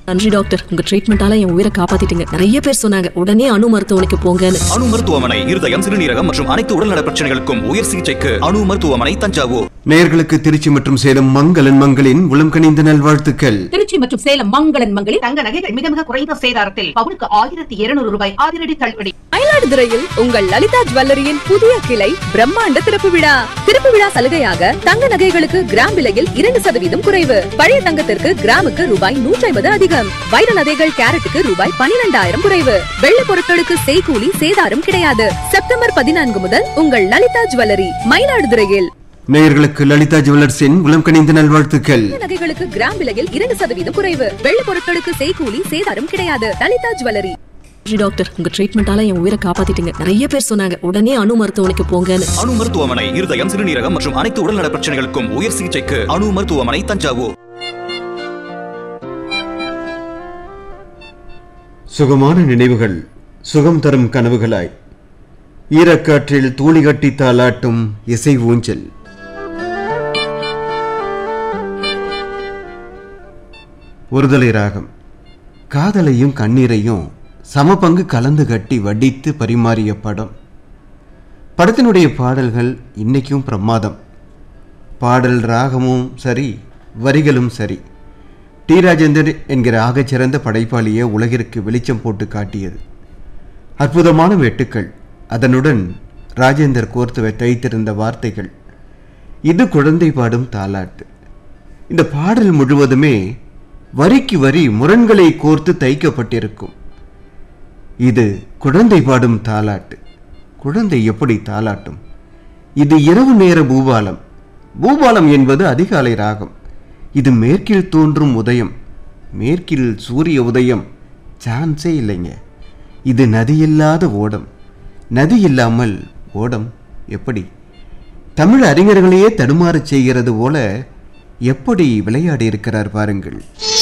நன்றி டாக்டர் உங்க ட்ரீட்மெண்டால என் உயிரை காப்பாத்திட்டீங்க நிறைய பேர் சொன்னாங்க உடனே அணு மருத்துவமனைக்கு போங்கன்னு அணு மருத்துவமனை இருதயம் சிறுநீரகம் மற்றும் அனைத்து உடல்நல பிரச்சனைகளுக்கும் உயர் சிகிச்சைக்கு அணு மருத்துவமனை தஞ்சாவூர் நேயர்களுக்கு திருச்சி மற்றும் சேலம் மங்களன் மங்களின் உளம் கனிந்த நல்வாழ்த்துக்கள் திருச்சி மற்றும் சேலம் மங்களன் மங்களில் தங்க நகைகள் மிக மிக குறைந்த சேதாரத்தில் பவுனுக்கு ஆயிரத்தி இருநூறு ரூபாய் அதிரடி தள்ளுபடி மயிலாடுதுறையில் உங்கள் லலிதா ஜுவல்லரியின் புதிய கிளை பிரம்மாண்ட திறப்பு விழா திறப்பு விழா சலுகையாக தங்க நகைகளுக்கு கிராம் விலையில் இரண்டு சதவீதம் குறைவு பழைய தங்கத்திற்கு கிராமுக்கு ரூபாய் நூற்றி ஐம்பது அதிகம் வைர நகைகள் கேரட்டுக்கு ரூபாய் பனிரெண்டாயிரம் குறைவு வெள்ளி பொருட்களுக்கு செய்கூலி சேதாரம் கிடையாது செப்டம்பர் பதினான்கு முதல் உங்கள் லலிதா ஜுவல்லரி மயிலாடுதுறையில் நேயர்களுக்கு லலிதா ஜுவல்லர்ஸின் உளம் கனிந்த நல்வாழ்த்துக்கள் தங்க நகைகளுக்கு கிராம் விலையில் இரண்டு சதவீதம் குறைவு வெள்ளி பொருட்களுக்கு செய்கூலி சேதாரம் கிடையாது லலிதா ஜுவல்லரி நன்றி டாக்டர் உங்க ட்ரீட்மெண்டால என் உயிரை காப்பாத்திட்டீங்க நிறைய பேர் சொன்னாங்க உடனே அணு மருத்துவமனைக்கு போங்கன்னு அணு மருத்துவமனை இருதயம் சிறுநீரகம் மற்றும் அனைத்து உடல்நல பிரச்சனைகளுக்கும் உயர் சிகிச்சைக்கு அணு மருத்துவமனை தஞ்சாவூர் சுகமான நினைவுகள் சுகம் தரும் கனவுகளாய் ஈரக்காற்றில் தூளி கட்டி தாளாட்டும் இசை ஊஞ்சல் ஒருதலை ராகம் காதலையும் கண்ணீரையும் சமபங்கு கலந்து கட்டி வடித்து பரிமாறிய படம் படத்தினுடைய பாடல்கள் இன்னைக்கும் பிரமாதம் பாடல் ராகமும் சரி வரிகளும் சரி டி ராஜேந்தர் என்கிற ஆகச்சிறந்த படைப்பாளியை உலகிற்கு வெளிச்சம் போட்டு காட்டியது அற்புதமான வெட்டுக்கள் அதனுடன் ராஜேந்தர் கோர்த்து வை- தைத்திருந்த வார்த்தைகள் இது குழந்தை பாடும் தாலாட்டு இந்த பாடல் முழுவதுமே வரிக்கு வரி முரண்களை கோர்த்து தைக்கப்பட்டிருக்கும் இது குழந்தை பாடும் தாலாட்டு குழந்தை எப்படி தாலாட்டும் இது இரவு நேர பூபாலம் பூபாலம் என்பது அதிகாலை ராகம் இது மேற்கில் தோன்றும் உதயம் மேற்கில் சூரிய உதயம் சான்ஸே இல்லைங்க இது நதியில்லாத ஓடம் நதி இல்லாமல் ஓடம் எப்படி தமிழ் அறிஞர்களையே தடுமாறச் செய்கிறது போல எப்படி விளையாடி இருக்கிறார் பாருங்கள்